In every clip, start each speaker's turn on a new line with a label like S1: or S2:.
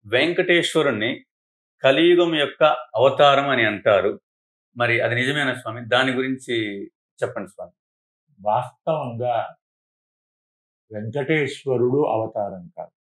S1: వెంకటేశ్వరుణ్ణి కలియుగం యొక్క అవతారం అని అంటారు మరి అది నిజమేనా స్వామి దాని గురించి చెప్పండి స్వామి
S2: వాస్తవంగా వెంకటేశ్వరుడు అవతారం కాదు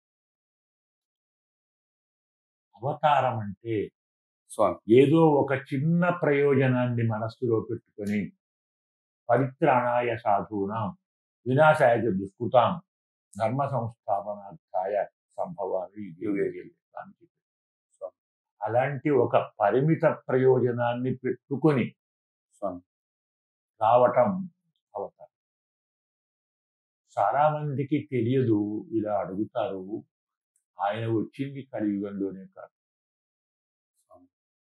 S2: అవతారం అంటే
S1: స్వామి
S2: ఏదో ఒక చిన్న ప్రయోజనాన్ని మనస్సులో పెట్టుకొని పరిత్రాణాయ సాధూనాం వినాశాయ చ దుష్కృతాం ధర్మ సంస్థాపనార్థాయ సంభవామి యుగే యుగే అని చెప్పారు. అలాంటి ఒక పరిమిత ప్రయోజనాన్ని పెట్టుకొని
S1: స్వామి
S2: రావటం అవతారం చాలా మందికి తెలియదు ఇలా అడుగుతారు ఆయన వచ్చింది కలియుగంలోనే కాదు
S1: స్వామి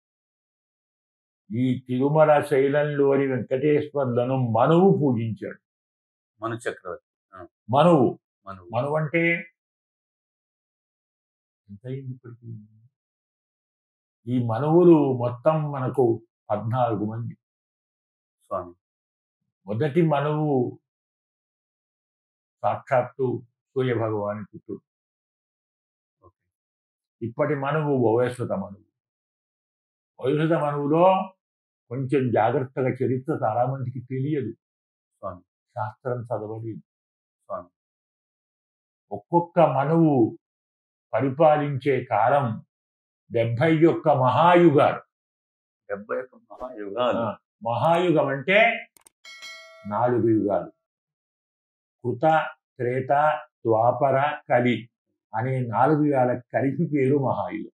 S2: ఈ తిరుమల శైలంలోని వెంకటేశ్వర్లను మనువు పూజించాడు
S1: మను చక్రవర్తి
S2: మనువు
S1: మను
S2: మనువు అంటే ఎంత అయింది ఇప్పటికి ఈ మనువులు మొత్తం మనకు పద్నాలుగు మంది
S1: స్వామి
S2: మొదటి మనువు సాక్షాత్తు సూర్య భగవాని పుత్రుడు
S1: ఓకే
S2: ఇప్పటి మనువు వయస్సుత మనువు వయస్సుత మనువులో కొంచెం జాగ్రత్తగా చరిత్ర చాలా మందికి తెలియదు
S1: స్వామి
S2: శాస్త్రం చదవలేదు
S1: స్వామి
S2: ఒక్కొక్క మనువు పరిపాలించే కాలం డెబ్భై యొక్క మహాయుగాలు
S1: డెబ్బై ఒక్క మహాయుగాలు
S2: ఆ, మహాయుగం అంటే నాలుగు యుగాలు కృత త్రేత ద్వాపర కలి అనే నాలుగు యుగాల కలిపి పేరు మహాయుగం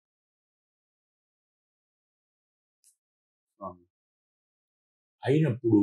S1: స్వామి
S2: అయినప్పుడు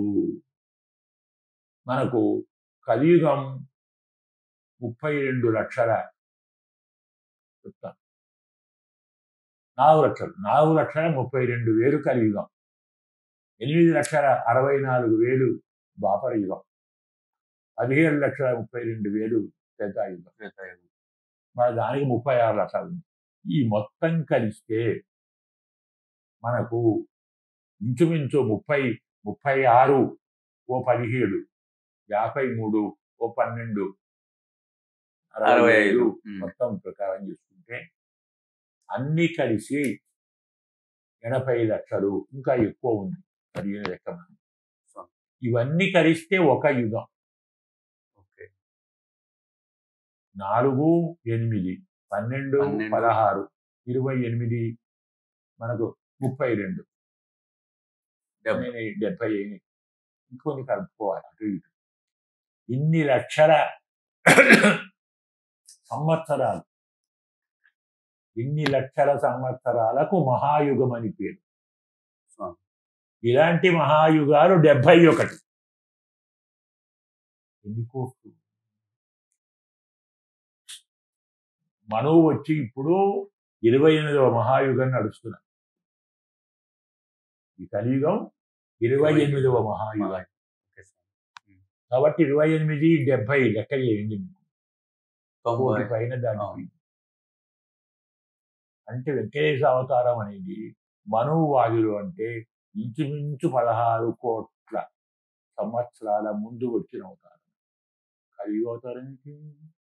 S2: మనకు కలియుగం ముప్పై రెండు లక్షల చెప్తాను నాలుగు లక్షలు నాలుగు లక్షల ముప్పై రెండు వేలు కలియుగం ఎనిమిది లక్షల అరవై నాలుగు వేలు ద్వాపర యుగం పదిహేడు లక్షల ముప్పై రెండు వేలు త్రేతాయుగం
S1: త్రేతాయుగం.
S2: మన దానికి ముప్పై ఆరు లక్షలు ఉంది. ఈ మొత్తం కలిస్తే మనకు ఇంచుమించు ముప్పై ముప్పై ఆరు ఓ పదిహేడు యాభై మూడు ఓ పన్నెండు
S1: అరవై ఐదు ఉమ్.
S2: మొత్తం ప్రకారం చూసుకుంటే అన్ని కలిసి ఎనభై లక్షలు ఇంకా ఎక్కువ ఉంది పదిహేను లెక్క మనం. ఇవన్నీ కలిస్తే ఒక యుగం
S1: ఓకే
S2: నాలుగు ఎనిమిది పన్నెండు
S1: పన్నెండు.
S2: పదహారు ఇరవై ఎనిమిది మనకు ముప్పై రెండు
S1: డెబ్బై
S2: నేను డెబ్బై ఎనిమిది ఇంకొని కలుపుకోవాలి అటు ఇటు ఇన్ని లక్షల సంవత్సరాలు ఇన్ని లక్షల సంవత్సరాలకు మహాయుగం అని పేరు
S1: స్వామి
S2: ఇలాంటి మహాయుగాలు డెబ్బై ఒకటి ఎన్ని కోట్లు మనువు వచ్చి ఇప్పుడు ఇరవై ఎనిమిదవ మహాయుగం నడుస్తున్నారు ఈ కలియుగం ఇరవై ఎనిమిదవ మహాయుగం
S1: ఓకే స్వామి
S2: కాబట్టి ఇరవై ఎనిమిది డెబ్బై లెక్క చేయండి మీకు.
S1: తొంభై
S2: కోటి పైన దాటిపోయింది అంటే వెంకటేశ్వర అవతారం అనేది మనువాదులు అంటే ఇంచుమించు పదహారు కోట్ల సంవత్సరాల ముందు వచ్చిన అవతారం కలియుగ అవతారం ఏంటి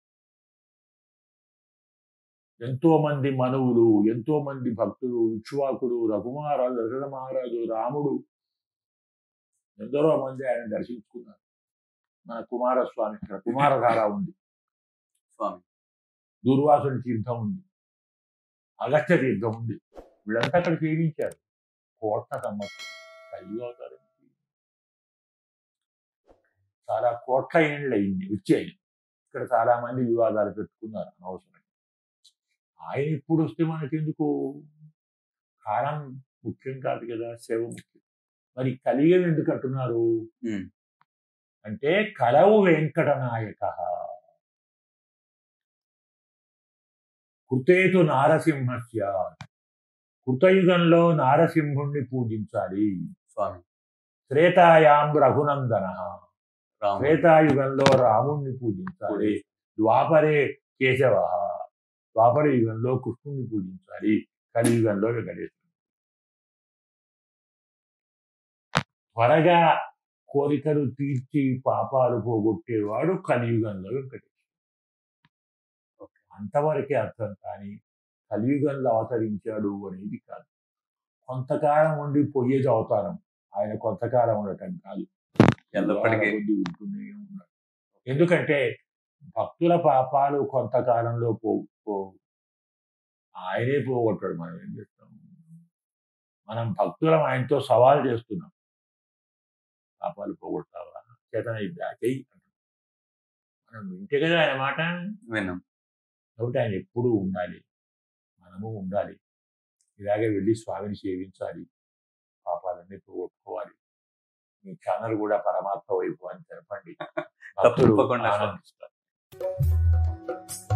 S2: ఎంతో మంది మనువులు ఎంతో మంది భక్తులు ఇక్ష్వాకులు రఘుమారాజు దశరథ మహారాజు రాముడు ఎందరో మంది ఆయన దర్శించుకున్నారు మన కుమారస్వామి ఇక్కడ కుమారధార ఉంది
S1: స్వామి
S2: దూర్వాసుని తీర్థం ఉంది అగస్త్య తీర్థం ఉంది వీళ్ళంతా అక్కడ సేవించారు కోట్ల సంవత్సరం కలియుగ అవతారం చాలా కోట్ల ఏండ్లు అయింది వచ్చాయి ఇక్కడ చాలా మంది వివాదాలు పెట్టుకున్నారు అనవసరం ఆయన ఇప్పుడు వస్తే మనకెందుకు కాలం ముఖ్యం కాదు కదా సేవ ముఖ్యం మరి కలియుగం ఎందుకు అంటున్నారు
S1: ఉమ్.
S2: అంటే కలవు వెంకటనాయక కృతేతు నారసింహస్య కృతయుగంలో నారసింహుణ్ణి పూజించాలి
S1: స్వామి
S2: త్రేతాయాం రఘునందన
S1: రాము
S2: త్రేతాయుగంలో రాముణ్ణి పూజించాలి ద్వాపరే కేశవ ద్వాపర యుగంలో కృష్ణుణ్ణి పూజించాలి కలియుగంలో వెంకటేశ్వరుడు త్వరగా కోరికలు తీర్చి పాపాలు పోగొట్టేవాడు కలియుగంలో వెంకటేశ్వరుడు అంతవరకే అర్థం కానీ కలియుగంలో అవతరించాడు అనేది కాదు కొంతకాలం ఉండి పోయేది అవతారం ఆయన కొంతకాలం ఉండటం కాదు
S1: ఎల్లప్పటికీ
S2: యుగాల కొద్దీ ఉంటూనే ఉన్నాడు ఎందుకంటే భక్తుల పాపాలు కొంతకాలంలో పో పోవు ఆయనే పోగొట్టాడు మనం ఏం చేస్తాం మనం భక్తులం ఆయనతో సవాల్ చేస్తున్నాం పాపాలు పోగొట్టావా చేతన చెయ్యి అంటున్నాం. మనం వింటే కదా ఆయన మాట
S1: విన్నాం
S2: కాబట్టి ఆయన ఎప్పుడూ ఉండాలి మనము ఉండాలి ఇలాగే వెళ్ళి స్వామిని సేవించాలి పాపాలన్నీ పోగొట్టుకోవాలి మీ ఛానల్ కూడా పరమాత్మ వైపు అని తెలపండి భక్తులు
S1: తప్పకుండా.
S2: ఆనందిస్తారు